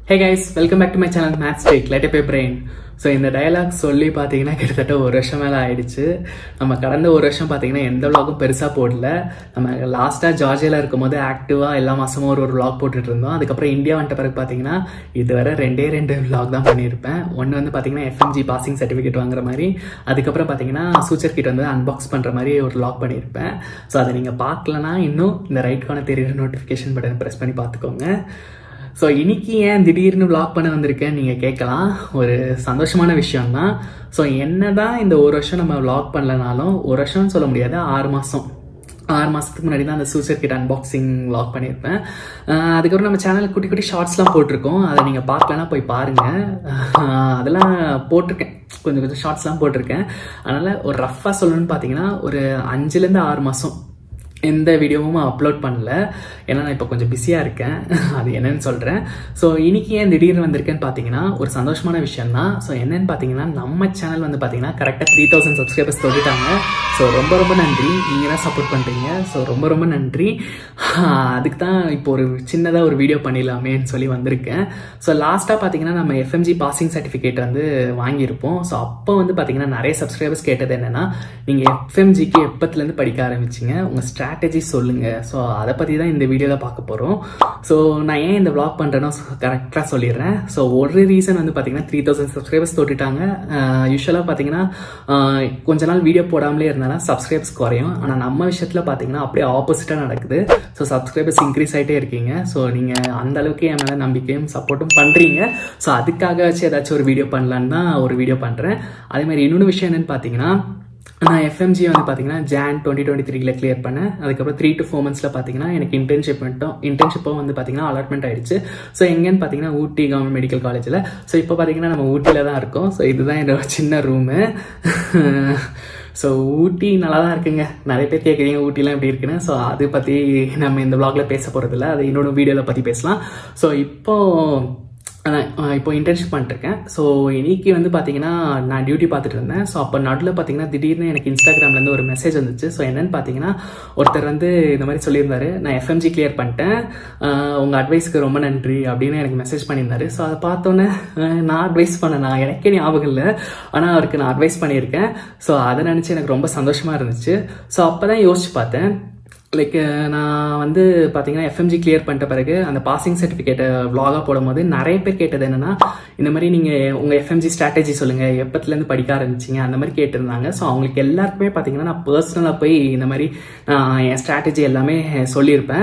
Hey guys welcome back to my channel maths take let pay brain so இந்த dialogue சொல்லி பார்த்தீங்கன்னா கிட்டத்தட்ட ஒரு வருஷம் மேலே ஆயிடுச்சு நம்ம கடந்த ஒரு வருஷம் பார்த்தீங்கன்னா எந்த vlogகும் பெருசாக போடல நம்ம லாஸ்ட்டாக ஜார்ஜியாவில் இருக்கும்போது ஆக்டிவாக எல்லா மாதமும் ஒரு ஒரு vlog போட்டுட்டு இருந்தோம் அதுக்கப்புறம் இந்தியா வந்துட்ட பிறகு பார்த்தீங்கன்னா இதுவரை ரெண்டே ரெண்டு vlog தான் பண்ணியிருப்பேன் ஒன்று வந்து பார்த்தீங்கன்னா எஃப்எம்ஜி பாசிங் சர்டிஃபிகேட் வாங்குற மாதிரி அதுக்கப்புறம் பார்த்தீங்கன்னா சூச்சர் கிட் வந்து அன்பாக்ஸ் பண்ணுற மாதிரி ஒரு vlog பண்ணியிருப்பேன் ஸோ அதை நீங்கள் பார்க்கலனா இன்னும் இந்த ரைட் கான தெரியுற நோட்டிஃபிகேஷன் பட்டன் ப்ரெஸ் பண்ணி பார்த்துக்கோங்க ஸோ இன்னைக்கு ஏன் திடீர்னு vlog பண்ண வந்திருக்கேன் நீங்கள் கேட்கலாம் ஒரு சந்தோஷமான விஷயம் தான் ஸோ என்னதான் இந்த ஒரு வருஷம் நம்ம vlog பண்ணலனாலும் ஒரு வருஷம்னு சொல்ல முடியாது ஆறு மாதம் ஆறு மாதத்துக்கு முன்னாடி தான் அந்த சூசர் கிட் அன்பாக்சிங் vlog பண்ணியிருப்பேன் அஹ் அதுக்கப்புறம் நம்ம சேனலில் குட்டி குட்டி ஷார்ட்ஸ்லாம் போட்டிருக்கோம் அதை நீங்கள் பார்க்கலன்னா போய் பாருங்கள் அஹ் அதெல்லாம் போட்டிருக்கேன் கொஞ்சம் கொஞ்சம் ஷார்ட்ஸ்லாம் போட்டிருக்கேன் அதனால் ஒரு ரஃப்பாக சொல்லணும்னு பார்த்தீங்கன்னா ஒரு அஞ்சுலேருந்து ஆறு மாதம் எந்த வீடியோவும் அப்லோட் பண்ணல ஏன்னா நான் இப்போ கொஞ்சம் பிஸியாக இருக்கேன் அது என்னன்னு சொல்கிறேன் ஸோ இன்னைக்கு ஏன் திடீர்னு வந்திருக்கேன்னு பார்த்தீங்கன்னா ஒரு சந்தோஷமான விஷயம் தான் ஸோ என்னன்னு பார்த்தீங்கன்னா நம்ம சேனல் வந்து பார்த்தீங்கன்னா கரெக்டாக த்ரீ தௌசண்ட் சப்ஸ்கிரைபர்ஸ் தொட்டுட்டாங்க ஸோ ரொம்ப ரொம்ப நன்றி நீங்கள் தான் சப்போர்ட் பண்ணுறீங்க ஸோ ரொம்ப ரொம்ப நன்றி அதுக்கு தான் இப்போ ஒரு சின்னதாக ஒரு வீடியோ பண்ணிடலாமேன்னு சொல்லி வந்திருக்கேன் ஸோ லாஸ்ட்டாக பார்த்தீங்கன்னா நம்ம எஃப்எம்ஜி பாசிங் சர்டிஃபிகேட் வந்து வாங்கியிருப்போம் ஸோ அப்போ வந்து பார்த்தீங்கன்னா நிறைய சப்ஸ்கிரைபர்ஸ் கேட்டது என்னென்னா நீங்கள் எஃப்எம்ஜிக்கு எப்பத்துலேருந்து படிக்க ஆரம்பிச்சிங்க உங்கள் ஸ்ட்ராட்டஜி சொல்லுங்கள் ஸோ அதை பற்றி தான் இந்த வீடியோவில் பார்க்க போகிறோம் ஸோ நான் ஏன் இந்த vlog பண்ணுறேனோ கரெக்டாக சொல்லிடுறேன் ஸோ ஒரு ரீசன் வந்து பார்த்தீங்கன்னா த்ரீ தௌசண்ட் சப்ஸ்கிரைபர்ஸ் தொட்டுட்டாங்க யூஸ்வலாக பார்த்தீங்கன்னா ஆஹ் கொஞ்ச நாள் வீடியோ போடாமலே இருந்தாலும் சப்ஸ்கிரைபர்ஸ் குறையும் ஆனால் நம்ம விஷயத்தில் பார்த்தீங்கன்னா அப்படியே ஆப்போசிட்டாக நடக்குது ஸோ சப்ஸ்கிரைபர்ஸ் இன்க்ரீஸ் ஆகிட்டே இருக்கீங்க ஸோ நீங்கள் அந்த அளவுக்கு என் மேலே நம்பிக்கையும் சப்போர்ட்டும் பண்ணுறீங்க ஸோ அதுக்காக வச்சு ஏதாச்சும் ஒரு வீடியோ பண்ணலான்னு தான் ஒரு வீடியோ பண்ணுறேன் அதே மாதிரி இன்னொன்று விஷயம் என்னன்னு பார்த்தீங்கன்னா நான் எஃப்எம்ஜி வந்து பார்த்தீங்கன்னா ஜான் டுவெண்ட்டி டுவெண்ட்டி த்ரீல கிளியர் பண்ணேன் அதுக்கப்புறம் த்ரீ டு ஃபோர் மந்த்ஸில் பார்த்தீங்கன்னா எனக்கு இன்டர்ன்ஷிப் மட்டும் இன்டர்ன்ஷிப்பும் வந்து பார்த்தீங்கன்னா அலாட்மெண்ட் ஆயிடுச்சு ஸோ எங்கேன்னு பார்த்தீங்கன்னா ஊட்டி கவர்மெண்ட் மெடிக்கல் காலேஜில் ஸோ இப்போ பார்த்தீங்கன்னா நம்ம ஊட்டியில் தான் இருக்கோம் ஸோ இதுதான் என்னோட சின்ன ரூமு ஸோ ஊட்டி நல்லா தான் இருக்குங்க நிறைய பேர் கேட்குறீங்க ஊட்டிலாம் எப்படி இருக்குன்னு ஸோ அதை பற்றி நம்ம இந்த vlogல பேச போகிறதில்ல அது இன்னொரு வீடியோவில் பற்றி பேசலாம் ஸோ இப்போ அதான், அஹ் இப்போ இன்டர்ன்ஷிப் பண்ணிட்டுருக்கேன் ஸோ இன்னைக்கு வந்து பார்த்தீங்கன்னா நான் டியூட்டி பார்த்துட்டு இருந்தேன் ஸோ அப்போ நடுவில் பார்த்தீங்கன்னா திடீர்னு எனக்கு இன்ஸ்டாகிராம்லேருந்து ஒரு மெசேஜ் வந்துச்சு ஸோ என்னன்னு பார்த்தீங்கன்னா ஒருத்தர் வந்து இந்த மாதிரி சொல்லியிருந்தாரு நான் எஃப்எம்ஜி கிளியர் பண்ணிட்டேன் அஹ் உங்க அட்வைஸ்க்கு ரொம்ப நன்றி அப்படின்னு எனக்கு மெசேஜ் பண்ணியிருந்தாரு ஸோ அதை பார்த்தோன்னே அஹ் நான் அட்வைஸ் பண்ணேன் நான் எனக்கே ஞாபகம் இல்லை ஆனால் அவருக்கு நான் அட்வைஸ் பண்ணியிருக்கேன் ஸோ அதை நினச்சி எனக்கு ரொம்ப சந்தோஷமா இருந்துச்சு ஸோ அப்போ தான் யோசிச்சு பார்த்தேன் லைக் நான் வந்து பார்த்தீங்கன்னா எஃப்எம்ஜி கிளியர் பண்ணிட்ட பிறகு அந்த பாசிங் சர்டிஃபிகேட்டை vlog-ஆ போடும்போது நிறைய பேர் கேட்டது என்னன்னா இந்த மாதிரி நீங்கள் உங்கள் எஃப்எம்ஜி ஸ்ட்ராட்டஜி சொல்லுங்கள் எப்பத்துலேருந்து படிக்க ஆரம்பிச்சிங்க அந்த மாதிரி கேட்டிருந்தாங்க ஸோ அவங்களுக்கு எல்லாருக்குமே பார்த்தீங்கன்னா நான் பர்சனலாக போய் இந்த மாதிரி நான் என் ஸ்ட்ராட்டஜி எல்லாமே சொல்லியிருப்பேன்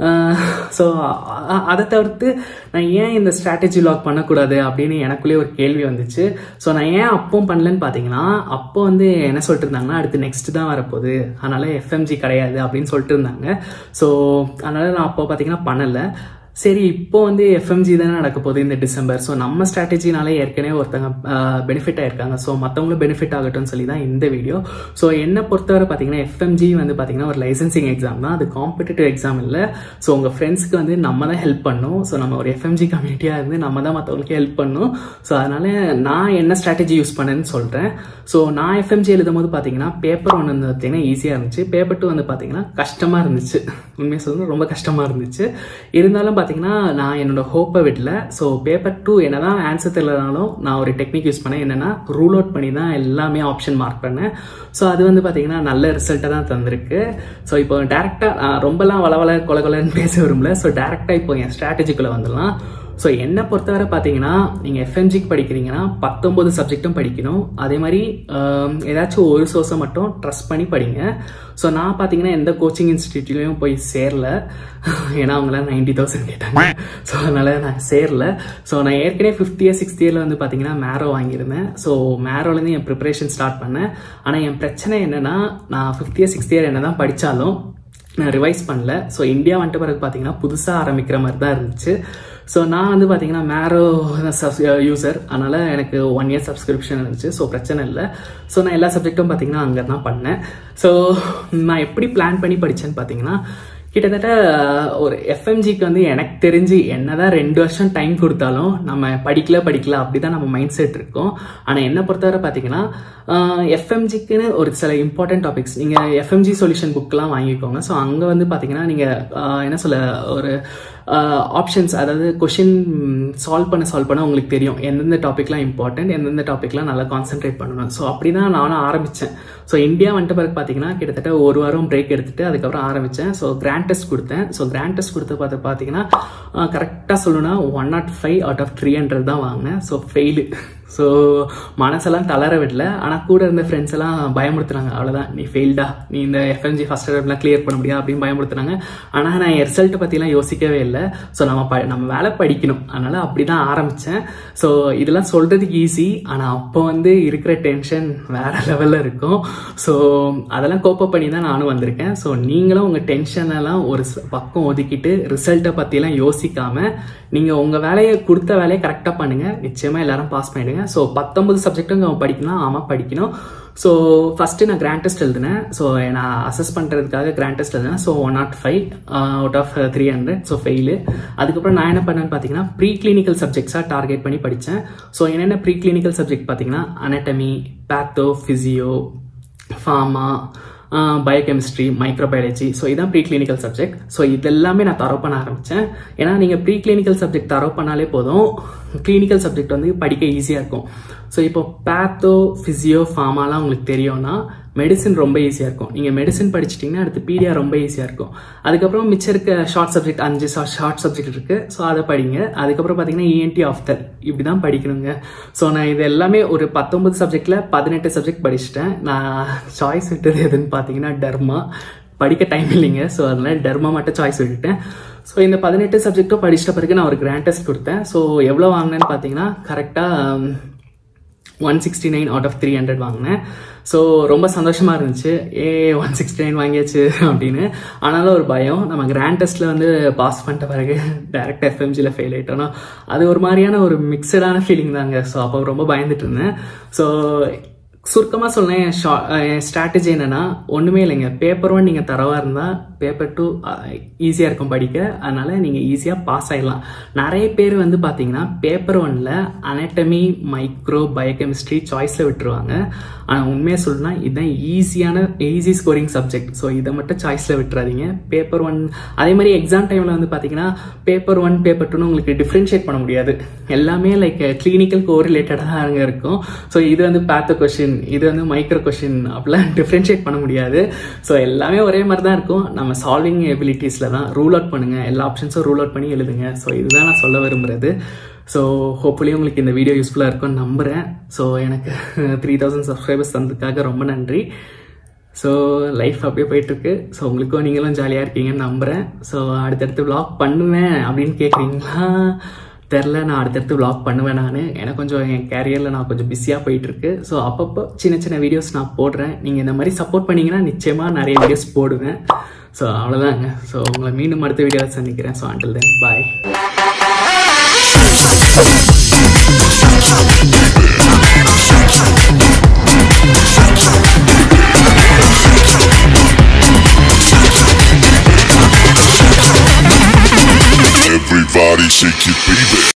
ஸோ அதை தவிர்த்து நான் ஏன் இந்த ஸ்ட்ராட்டஜி லாக் பண்ணக்கூடாது அப்படின்னு எனக்குள்ளேயே ஒரு கேள்வி வந்துச்சு ஸோ நான் ஏன் அப்பவும் பண்ணலன்னு பார்த்தீங்கன்னா அப்போ வந்து என்ன சொல்லிட்டு இருந்தாங்கன்னா அடுத்து நெக்ஸ்ட் தான் வரப்போகுது அதனால எஃப்எம்ஜி கிடையாது அப்படின்னு சொல்லிட்டு இருந்தாங்க ஸோ அதனால நான் அப்போ பார்த்தீங்கன்னா பண்ணலை சரி இப்போ வந்து எஃப்எம்ஜி தானே நடக்க போகுது இந்த டிசம்பர் ஸோ நம்ம ஸ்ட்ராட்டஜினால ஏற்கனவே ஒருத்தங்க பெனிஃபிட் ஆயிருக்காங்க ஸோ மற்றவங்களும் பெனிஃபிட் ஆகட்டும்னு சொல்லி தான் இந்த வீடியோ ஸோ என்னை பொறுத்தவரை பார்த்தீங்கன்னா எஃப்எம்ஜி வந்து பார்த்தீங்கன்னா ஒரு லைசன்சிங் எக்ஸாம் தான் அது காம்படிட்டிவ் எக்ஸாம் இல்லை ஸோ உங்கள் ஃப்ரெண்ட்ஸ்க்கு வந்து நம்ம தான் ஹெல்ப் பண்ணணும் ஸோ நம்ம ஒரு எஃப்எம்ஜி கம்யூனிட்டியாக இருந்து நம்ம தான் மற்றவங்களுக்கு ஹெல்ப் பண்ணணும் ஸோ அதனால நான் என்ன ஸ்ட்ராட்டஜி யூஸ் பண்ணேன்னு சொல்கிறேன் ஸோ நான் எஃப்எம்ஜி எழுதும் போது பார்த்தீங்கன்னா பேப்பர் ஒன்று வந்து பார்த்தீங்கன்னா ஈஸியாக இருந்துச்சு பேப்பர் டூ வந்து பார்த்தீங்கன்னா கஷ்டமாக இருந்துச்சு உண்மையை சொல்றது ரொம்ப கஷ்டமாக இருந்துச்சு இருந்தாலும் பார்த்தீங்கன்னா நான் என்னோட ஹோப்பை விடல ஸோ பேப்பர் டூ என்னதான் ஆன்சர் தெரியலனாலும் நான் ஒரு டெக்னிக் யூஸ் பண்ணேன் என்னன்னா ரூல் அவுட் பண்ணி தான் எல்லாமே ஆப்ஷன் மார்க் பண்ணேன் ஸோ அது வந்து பார்த்தீங்கன்னா நல்ல ரிசல்ட்டை தான் தந்திருக்கு ஸோ இப்போ டேரெக்டாக ரொம்பலாம் வளவள கொல கொலன்னு பேச விரும்பல ஸோ டேரெக்டாக இப்போ என் ஸ்ட்ராட்டஜிக்குள்ளே வந்துடலாம் ஸோ என்னை பொறுத்தவரை பார்த்தீங்கன்னா நீங்கள் எஃப்எம்ஜிக்கு படிக்கிறீங்கன்னா பத்தொம்பது சப்ஜெக்ட்டும் படிக்கணும் அதே மாதிரி ஆம், ஏதாச்சும் ஒரு சோர்ஸை மட்டும் ட்ரஸ்ட் பண்ணி படிங்க ஸோ நான் பார்த்தீங்கன்னா எந்த கோச்சிங் இன்ஸ்டியூட்லையும் போய் சேரல ஏன்னா அவங்களாம் நைன்டி தௌசண்ட் கேட்டாங்க ஸோ அதனால் நான் சேரல ஸோ நான் ஏற்கனவே ஃபிஃப்த் இயர் சிக்ஸ்த் இயரில் வந்து பார்த்தீங்கன்னா மேரோ வாங்கியிருந்தேன் ஸோ மேரோலேருந்து என் ப்ரிப்பரேஷன் ஸ்டார்ட் பண்ணேன் ஆனால் என் பிரச்சனை என்னன்னா நான் ஃபிஃப்த் இயர் சிக்ஸ்த் இயர் என்ன தான் படித்தாலும் நான் ரிவைஸ் பண்ணல ஸோ இந்தியா வந்துட்ட பிறகு பார்த்தீங்கன்னா புதுசாக ஆரம்பிக்கிற மாதிரி தான் இருந்துச்சு ஸோ நான் வந்து பார்த்தீங்கன்னா மேரோ யூசர் அதனால் எனக்கு ஒன் இயர் சப்ஸ்கிரிப்ஷன் இருந்துச்சு ஸோ பிரச்சனை இல்லை ஸோ நான் எல்லா சப்ஜெக்ட்டும் பார்த்தீங்கன்னா அங்கே தான் பண்ணேன் ஸோ நான் எப்படி பிளான் பண்ணி படித்தேன்னு பார்த்தீங்கன்னா கிட்டத்தட்ட ஒரு எஃப்எம்ஜிக்கு வந்து எனக்கு தெரிஞ்சு என்னதான் ரெண்டு வருஷம் டைம் கொடுத்தாலும் நம்ம படிக்கல படிக்கல அப்படிதான் நம்ம மைண்ட் செட் இருக்கும் ஆனால் என்ன பொறுத்தவரை பார்த்தீங்கன்னா எஃப்எம்ஜிக்குன்னு ஒரு சில இம்பார்ட்டன்ட் டாபிக்ஸ் நீங்கள் எஃப்எம்ஜி சொல்யூஷன் புக்கெலாம் வாங்கிக்கோங்க ஸோ அங்கே வந்து பார்த்தீங்கன்னா நீங்கள் என்ன சொல்ல ஒரு ஆப்ஷன்ஸ் அதாவது கொஷின் சால்வ் பண்ண சால்வ் பண்ண உங்களுக்கு தெரியும் எந்தெந்த டாபிக்லாம் இம்பார்ட்டன்ட் எந்தெந்த டாபிக்லாம் நல்லா கான்சென்ட்ரேட் பண்ணணும் ஸோ அப்படி தான் நானும் ஆரம்பித்தேன் ஸோ இந்தியா வந்துட்டு பிறகு பார்த்தீங்கன்னா கிட்டத்தட்ட ஒரு வாரம் பிரேக் எடுத்துட்டு அதுக்கப்புறம் ஆரம்பித்தேன் ஸோ கிராண்ட் டெஸ்ட் கொடுத்தேன் ஸோ கிராண்ட் டெஸ்ட் கொடுத்து பார்த்து பார்த்தீங்கன்னா கரெக்டாக சொல்லணும்னா one not five out of three hundred தான் வாங்கினேன் ஸோ ஃபெயிலு ஸோ மனசெல்லாம் தளர விடல ஆனால் கூட இருந்த ஃப்ரெண்ட்ஸ் எல்லாம் பயமுறுத்துனாங்க அவ்வளோதான் நீ ஃபெயில்டா நீ இந்த எஃப்எம்ஜி ஃபஸ்ட் அட்டம்ப்ட்லாம் கிளியர் பண்ண முடியாது அப்படின்னு பயமுறுத்துனாங்க ஆனால் நான் என் ரிசல்ட்டை பற்றிலாம் யோசிக்கவே இல்லை ஸோ நம்ம ப நம்ம வேலை படிக்கணும் அதனால் அப்படி தான் ஆரம்பித்தேன் ஸோ இதெல்லாம் சொல்கிறதுக்கு ஈஸி ஆனால் அப்போ வந்து இருக்கிற டென்ஷன் வேற லெவலில் இருக்கும் ஸோ அதெல்லாம் கோப்பப் பண்ணி தான் நானும் வந்திருக்கேன் ஸோ நீங்களும் உங்கள் டென்ஷனெல்லாம் ஒரு பக்கம் ஒதுக்கிட்டு ரிசல்ட்டை பற்றிலாம் யோசிக்காமல் நீங்கள் உங்கள் வேலையை கொடுத்த வேலையை கரெக்டாக பண்ணுங்கள் நிச்சயமாக எல்லாரும் பாஸ் பண்ணிடுங்க ஸோ பத்தொம்பது சப்ஜெக்ட்டும் நம்ம படிக்கணும் ஆமாம் படிக்கணும் ஸோ ஃபஸ்ட்டு நான் கிராண்ட் டெஸ்ட் எழுதினேன் ஸோ நான் அசஸ் பண்ணுறதுக்காக கிராண்ட் டெஸ்ட் எழுதினேன் so one not five out of three hundred so fail அதுக்கப்புறம் நான் என்ன பண்ணேன்னு பார்த்தீங்கன்னா ப்ரீ கிளினிக்கல் சப்ஜெக்ட்ஸாக டார்கெட் பண்ணி படித்தேன் ஸோ என்னென்ன ப்ரீ கிளினிக்கல் சப்ஜெக்ட் பார்த்தீங்கன்னா anatomy patho physio pharma biochemistry microbiology so இதான் ப்ரீ கிளினிக்கல் சப்ஜெக்ட் ஸோ இதெல்லாமே நான் தரவு பண்ண ஆரம்பித்தேன் ஏன்னா நீங்கள் ப்ரீ கிளினிக்கல் சப்ஜெக்ட் தரவு பண்ணாலே போதும் கிளினிக்கல் சப்ஜெக்ட் வந்து படிக்க ஈஸியாக இருக்கும் ஸோ இப்போ பேத்தோ ஃபிசியோ ஃபார்மாலாம் உங்களுக்கு தெரியும்னா மெடிசன் ரொம்ப ஈஸியாக இருக்கும் நீங்கள் மெடிசன் படிச்சிட்டிங்கன்னா அடுத்து பீடியா ரொம்ப ஈஸியாக இருக்கும் அதுக்கப்புறம் மிச்சம் இருக்க ஷார்ட் சப்ஜெக்ட் அஞ்சு ஷார்ட் சப்ஜெக்ட் இருக்குது ஸோ அதை படிங்க அதுக்கப்புறம் பார்த்தீங்கன்னா இஎன்டி ஆஃப்டர் இப்படி தான் படிக்கணுங்க ஸோ நான் இது எல்லாமே ஒரு பத்தொன்பது சப்ஜெக்டில் பதினெட்டு சப்ஜெக்ட் படிச்சுட்டேன் நான் சாய்ஸ் விட்டது எதுன்னு பார்த்தீங்கன்னா டர்மா படிக்க டைம் இல்லைங்க ஸோ அதனால டர்மா மட்டும் சாய்ஸ் விட்டுட்டேன் ஸோ இந்த பதினெட்டு சப்ஜெக்டும் படிச்சிட்ட பிறகு நான் ஒரு கிராண்ட் டெஸ்ட் கொடுத்தேன் ஸோ எவ்வளோ வாங்கினேன்னு பார்த்தீங்கன்னா கரெக்டாக one sixty nine out of three hundred வாங்கினேன் ஸோ ரொம்ப சந்தோஷமாக இருந்துச்சு ஏ ஒன் சிக்ஸ்டி நைன் வாங்கியாச்சு அப்படின்னு ஆனாலும் ஒரு பயம் நம்ம கிராண்ட் டெஸ்ட்டில் வந்து பாஸ் பண்ணிட்ட பிறகு டேரக்ட் எஃப்எம்ஜியில் ஃபெயில் ஆகிட்டோன்னா அது ஒரு மாதிரியான ஒரு மிக்சடான ஃபீலிங் தாங்க ஸோ அப்போ ரொம்ப பயந்துட்டு இருந்தேன் ஸோ சுருக்கமாக சொன்னேன் என் ஸ்ட்ராட்டஜி என்னன்னா ஒன்றுமே இல்லைங்க பேப்பர் ஒன் நீங்கள் தரவாக இருந்தால் பேப்பர் டூ ஈஸியாக இருக்கும் படிக்க அதனால் நீங்கள் ஈஸியாக பாஸ் ஆகிடலாம் நிறைய பேர் வந்து பார்த்தீங்கன்னா பேப்பர் ஒனில் அனட்டமி மைக்ரோ பயோகெமிஸ்ட்ரி சாய்ஸில் விட்டுருவாங்க ஆனால் உண்மையாக சொல்லணும்னா இதுதான் ஈஸியான ஈஸி ஸ்கோரிங் சப்ஜெக்ட் ஸோ இதை மட்டும் சாய்ஸில் விட்டுறாதீங்க பேப்பர் ஒன் அதே மாதிரி எக்ஸாம் டைமில் வந்து பார்த்தீங்கன்னா பேப்பர் ஒன் பேப்பர் டூன்னு உங்களுக்கு டிஃப்ரென்ஷியேட் பண்ண முடியாது எல்லாமே லைக் கிளினிக்கல் கோரிலேட்டடாக தான் அங்கே இருக்கும் ஸோ இது வந்து பேத்த கொஷின் இது வந்து மைக்ரோ கொஷின் அப்படிலாம் டிஃப்ரென்ஷியேட் பண்ண முடியாது ஸோ எல்லாமே ஒரே மாதிரி தான் இருக்கும் நம்ம சால்விங் எபிலிட்டிஸில் தான் ரூல் அவுட் பண்ணுங்கள் எல்லா ஆப்ஷன்ஸும் ரூல் அவுட் பண்ணி எழுதுங்க ஸோ இதுதான் நான் சொல்ல விரும்புகிறது ஸோ ஹோப்ஃபுல்லி உங்களுக்கு இந்த வீடியோ யூஸ்ஃபுல்லாக இருக்கும்னு நம்புகிறேன் ஸோ எனக்கு த்ரீ தௌசண்ட் சப்ஸ்கிரைபர்ஸ் தந்ததுக்காக ரொம்ப நன்றி ஸோ லைஃப் அப்படியே போயிட்டுருக்கு ஸோ உங்களுக்கும் நீங்களும் ஜாலியாக இருக்கீங்கன்னு நம்புகிறேன் ஸோ அடுத்தடுத்து vlog பண்ணுவேன் அப்படின்னு கேட்குறீங்களா தெரில நான் அடுத்தடுத்து vlog பண்ணுவேன் நான் எனக்கு கொஞ்சம் என் கேரியரில் நான் கொஞ்சம் பிஸியாக போயிட்டுருக்கு ஸோ அப்பப்போ சின்ன சின்ன வீடியோஸ் நான் போடுறேன் நீங்கள் இந்த மாதிரி சப்போர்ட் பண்ணீங்கன்னா நிச்சயமாக நிறைய வீடியோஸ் போடுவேன் ஸோ அவ்வளோதாங்க ஸோ உங்களை மீண்டும் அடுத்த வீடியோவில் சந்திக்கிறேன் so until then bye Everybody shake your baby.